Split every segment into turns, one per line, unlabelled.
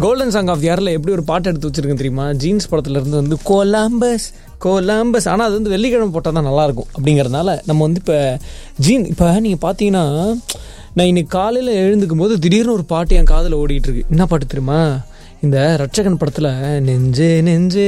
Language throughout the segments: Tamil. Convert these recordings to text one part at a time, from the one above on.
கோல்டன் சாங் ஆஃப் இயரில் எப்படி ஒரு பாட்டு எடுத்து வச்சிருக்கேன் தெரியுமா ஜீன்ஸ் படத்துல இருந்து வந்து கோலாம்பஸ் கோலாம்பஸ் ஆனால் அது வந்து வெள்ளிக்கிழமை போட்டால் தான் நல்லாயிருக்கும் அப்படிங்கிறதுனால நம்ம வந்து இப்போ ஜீன் இப்போ நீங்கள் பார்த்தீங்கன்னா நான் இன்னைக்கு காலையில் எழுந்துக்கும் போது திடீர்னு ஒரு பாட்டு என் காதில் ஓடிட்டு இருக்கு என்ன பாட்டு தெரியுமா இந்த ரட்சகன் படத்தில் நெஞ்சே நெஞ்சே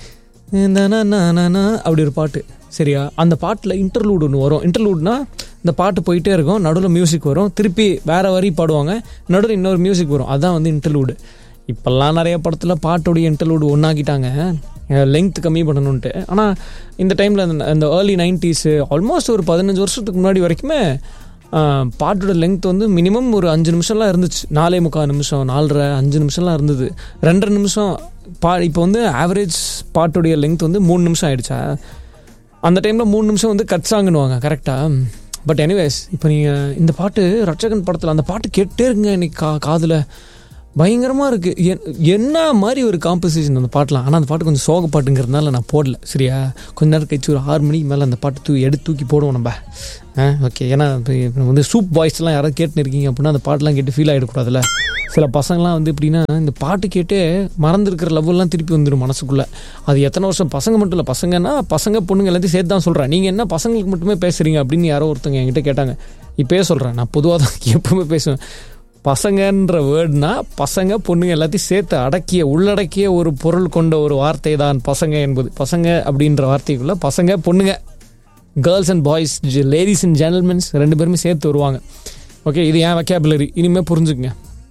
நனனனனா அப்படி ஒரு பாட்டு சரியா அந்த பாட்டில் இன்டர்லூட் ஒன்று வரும் இன்டர்லூட்னா இந்த பாட்டு போயிட்டே இருக்கும் நடுவில் மியூசிக் வரும் திருப்பி வேற வரி பாடுவாங்க நடுவில் இன்னொரு மியூசிக் வரும் அதான் வந்து இன்டர்லூடு இப்போல்லாம் நிறைய படத்தில் பாட்டோடைய இன்டர்லூடு ஒன்றாக்கிட்டாங்க லெங்த் கம்மி பண்ணணுன்ட்டு ஆனால் இந்த டைமில் அந்த இந்த ஏர்லி நைன்டிஸு ஆல்மோஸ்ட் ஒரு பதினஞ்சு வருஷத்துக்கு முன்னாடி வரைக்குமே ஆஹ், பாட்டோட லெங்த் வந்து மினிமம் ஒரு அஞ்சு நிமிஷம்லாம் இருந்துச்சு நாலே முக்கால் நிமிஷம் நாலரை அஞ்சு நிமிஷம்லாம் இருந்தது ரெண்டரை நிமிஷம் பா இப்போ வந்து ஆவரேஜ் பாட்டுடைய லெங்த் வந்து மூணு நிமிஷம் ஆயிடுச்சா அந்த டைமில் மூணு நிமிஷம் வந்து கட் சாங்குன்னுவாங்க கரெக்டாக பட் எனிவேஸ் இப்போ நீங்கள் இந்த பாட்டு ரட்சகன் படத்தில் அந்த பாட்டு கேட்டே இருக்குங்க இன்னைக்கு கா காதில் பயங்கரமாக இருக்குது என்ன மாதிரி ஒரு காம்போசிஷன் அந்த பாட்டெலாம் ஆனால் அந்த பாட்டு கொஞ்சம் சோக பாட்டுங்கிறதுனால நான் போடல சரியா கொஞ்ச நேரம் கழிச்சு ஒரு ஆறு மணிக்கு மேலே அந்த பாட்டு தூக்கி எடுத்து தூக்கி போடுவோம் நம்ம ஆ ஓகே ஏன்னா இப்போ இப்போ வந்து சூப் பாய்ஸ்லாம் யாராவது கேட்டுன்னு இருக்கீங்க அப்படின்னா அந்த பாட்டெலாம் கேட்டு ஃபீல் ஆகிடக்கூடாதுல்ல சில பசங்களாம் வந்து எப்படின்னா இந்த பாட்டு கேட்டே மறந்துருக்கிற லவ்வெல்லாம் திருப்பி வந்துடும் மனசுக்குள்ளே அது எத்தனை வருஷம் பசங்க மட்டும் இல்லை பசங்கன்னா பசங்க பொண்ணுங்க எல்லாத்தையும் சேர்த்து தான் சொல்கிறேன் நீங்கள் என்ன பசங்களுக்கு மட்டுமே பேசுகிறீங்க அப்படின்னு யாரோ ஒருத்தவங்க என்கிட்ட கேட்டாங்க இப்போயே சொல்கிறேன் நான் பொதுவாக தான் எப்பவுமே பேசுவேன் பசங்கன்ற வேர்ட்னா பசங்க பொண்ணுங்க எல்லாத்தையும் சேர்த்து அடக்கிய உள்ளடக்கிய ஒரு பொருள் கொண்ட ஒரு வார்த்தை தான் பசங்க என்பது பசங்க அப்படின்ற வார்த்தைக்குள்ள பசங்க பொண்ணுங்க girls and boys ladies and gentlemens ரெண்டு பேருமே சேர்த்து வருவாங்க ஓகே இது ஏன் வெக்காபுலரி இனிமேல் புரிஞ்சுக்குங்க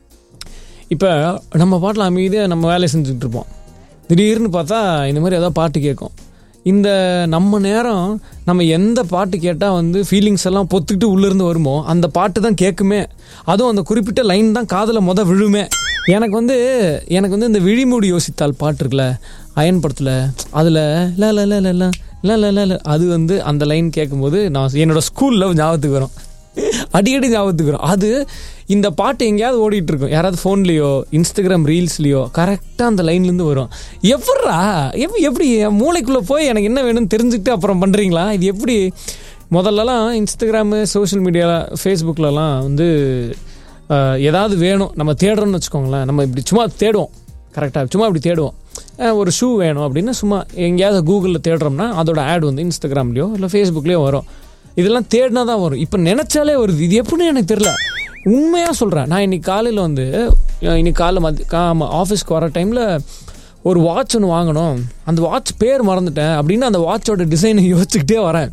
இப்போ நம்ம பாட்டில் அமைதியாக நம்ம வேலையை செஞ்சுட்டு இருப்போம் திடீர்னு பார்த்தா இந்த மாதிரி ஏதாவது பாட்டு கேட்கும் இந்த நம்ம நேரம் நம்ம எந்த பாட்டு கேட்டால் வந்து ஃபீலிங்ஸ் எல்லாம் பொத்துக்கிட்டு உள்ளேருந்து வருமோ அந்த பாட்டு தான் கேட்குமே அதுவும் அந்த குறிப்பிட்ட லைன் தான் காதில் மொதல் விழுமே எனக்கு வந்து எனக்கு வந்து இந்த விழிமூடி யோசித்தால் பாட்டு இருக்குல்ல அயன் படத்தில் அதில் ல ல ல ல ல ல ல ல ல அது வந்து அந்த லைன் கேட்கும்போது நான் என்னோட ஸ்கூலில் ஞாபகத்துக்கு வரும் அடிக்கடி ஞாபகத்துக்கு வரும் அது இந்த பாட்டு எங்கேயாவது ஓடிட்டு இருக்கும் யாராவது ஃபோன்லேயோ இன்ஸ்டாகிராம் ரீல்ஸ்லேயோ கரெக்டாக அந்த லைன்லேருந்து வரும் எப்பட்றா எப் எப்படி என் மூளைக்குள்ளே போய் எனக்கு என்ன வேணும்னு தெரிஞ்சுக்கிட்டு அப்புறம் பண்ணுறீங்களா இது எப்படி முதல்லலாம் இன்ஸ்டாகிராமு சோஷியல் மீடியாவில் ஃபேஸ்புக்கிலலாம் வந்து அஹ், ஏதாவது வேணும் நம்ம தேடுறோம்னு வச்சுக்கோங்களேன் நம்ம இப்படி சும்மா தேடுவோம் கரெக்டாக சும்மா இப்படி தேடுவோம் அஹ், ஒரு ஷூ வேணும் அப்படின்னு சும்மா எங்கேயாவது கூகுளில் தேடுறோம்னா அதோட ஆட் வந்து இன்ஸ்டாகிராம்லேயோ இல்லை ஃபேஸ்புக்லேயோ வரும் இதெல்லாம் தேடினா தான் வரும் இப்போ நினச்சாலே வருது இது எப்படின்னு எனக்கு தெரில உண்மையாக சொல்கிறேன் நான் இன்னைக்கு காலையில் வந்து அஹ், இன்னைக்கு காலைல மதி ஆஃபீஸ்க்கு வர டைமில் ஒரு வாட்ச் ஒன்று வாங்கணும் அந்த வாட்ச் பேர் மறந்துட்டேன் அப்படின்னு அந்த வாட்சோட டிசைனை யோசிச்சுக்கிட்டே வரேன்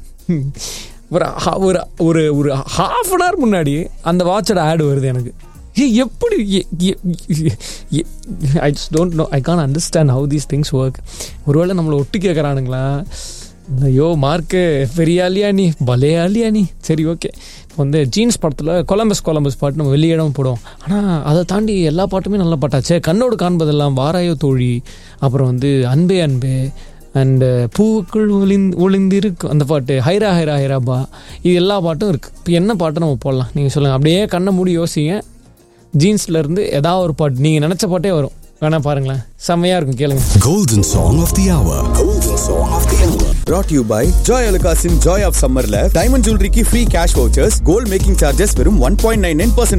ஒரு ஹா- ஒரு ஒரு ஒரு ஹாஃப் அன் ஹவர் முன்னாடி அந்த வாட்சோட ஆடு வருது எனக்கு ஏய், எப்படி I just don't know I can understand how these things work ஒருவேளை நம்மளை ஒட்டு கேட்குறானுங்களா ஐயோ மார்க்கு பெரிய ஆளியா நீ பலே ஆளியா நீ சரி ஓகே இப்போ வந்து ஜீன்ஸ் படத்தில் கொலம்பஸ் கொலம்பஸ் பாட்டு நம்ம வெளியிடம் போடுவோம் ஆனால் அதை தாண்டி எல்லா பாட்டுமே நல்ல பாட்டாச்சே கண்ணோடு காண்பதெல்லாம் வாராயோ தோழி அப்புறம் வந்து அன்பே அன்பே அண்டு பூவுக்குள் ஒளிந்து ஒளிந்திருக்கும் அந்த பாட்டு ஹைரா ஹைரா ஹைராபா இது எல்லா பாட்டும் இருக்குது இப்போ என்ன பாட்டு நம்ம போடலாம் நீங்கள் சொல்லுங்கள் அப்படியே கண்ணை மூடி யோசிங்க ஜீன்ஸ்ல இருந்து ஏதாவது ஒரு பாட்டு நீங்கள் நினச்ச பாட்டே வரும் வேணா பாருங்களேன் செம்மையாக இருக்கும் கேளுங்க
Golden Song of the Hour. Golden Song of the Hour.
brought to you by Joy Alukasin Joy of Summerல டைமண்ட் ஜுவல்லரிக்கு free cash vouchers gold making charges வெறும் ஒன் பாயிண்ட் நைன் நைன்